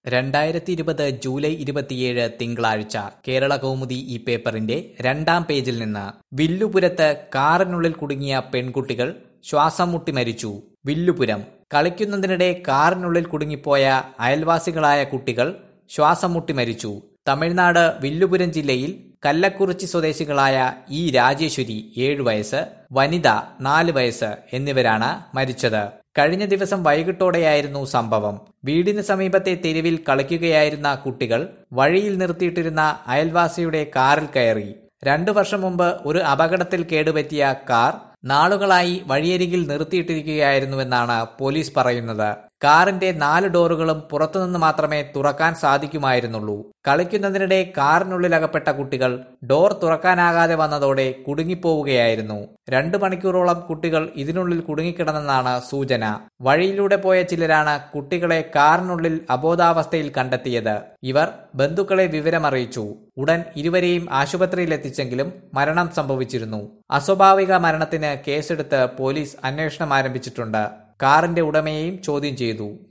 രണ്ടായിരത്തി ഇരുപത് ജൂലൈ ഇരുപത്തിയേഴ് തിങ്കളാഴ്ച കേരള കൗമുദി ഈ പേപ്പറിന്റെ രണ്ടാം പേജിൽ നിന്ന് വില്ലുപുരത്ത് കാറിനുള്ളിൽ കുടുങ്ങിയ പെൺകുട്ടികൾ ശ്വാസം മുട്ടി മരിച്ചു വില്ലുപുരം കളിക്കുന്നതിനിടെ കാറിനുള്ളിൽ കുടുങ്ങിപ്പോയ അയൽവാസികളായ കുട്ടികൾ ശ്വാസം മുട്ടി മരിച്ചു തമിഴ്നാട് വില്ലുപുരം ജില്ലയിൽ കല്ലക്കുറിച്ചി സ്വദേശികളായ ഇ രാജേശ്വരി ഏഴു വയസ്സ് വനിത നാല് വയസ്സ് എന്നിവരാണ് മരിച്ചത് കഴിഞ്ഞ ദിവസം വൈകിട്ടോടെയായിരുന്നു സംഭവം വീടിന് സമീപത്തെ തെരുവിൽ കളിക്കുകയായിരുന്ന കുട്ടികൾ വഴിയിൽ നിർത്തിയിട്ടിരുന്ന അയൽവാസിയുടെ കാറിൽ കയറി രണ്ടു വർഷം മുമ്പ് ഒരു അപകടത്തിൽ കേടുപറ്റിയ കാർ നാളുകളായി വഴിയരികിൽ നിർത്തിയിട്ടിരിക്കുകയായിരുന്നുവെന്നാണ് പോലീസ് പറയുന്നത് കാറിന്റെ നാല് ഡോറുകളും പുറത്തുനിന്ന് മാത്രമേ തുറക്കാൻ സാധിക്കുമായിരുന്നുള്ളൂ കളിക്കുന്നതിനിടെ കാറിനുള്ളിൽ അകപ്പെട്ട കുട്ടികൾ ഡോർ തുറക്കാനാകാതെ വന്നതോടെ കുടുങ്ങിപ്പോവുകയായിരുന്നു രണ്ടു മണിക്കൂറോളം കുട്ടികൾ ഇതിനുള്ളിൽ കുടുങ്ങിക്കിടന്നെന്നാണ് സൂചന വഴിയിലൂടെ പോയ ചിലരാണ് കുട്ടികളെ കാറിനുള്ളിൽ അബോധാവസ്ഥയിൽ കണ്ടെത്തിയത് ഇവർ ബന്ധുക്കളെ വിവരമറിയിച്ചു ഉടൻ ഇരുവരെയും ആശുപത്രിയിലെത്തിച്ചെങ്കിലും മരണം സംഭവിച്ചിരുന്നു അസ്വാഭാവിക മരണത്തിന് കേസെടുത്ത് പോലീസ് അന്വേഷണം ആരംഭിച്ചിട്ടുണ്ട് കാറിന്റെ ഉടമയെയും ചോദ്യം ചെയ്തു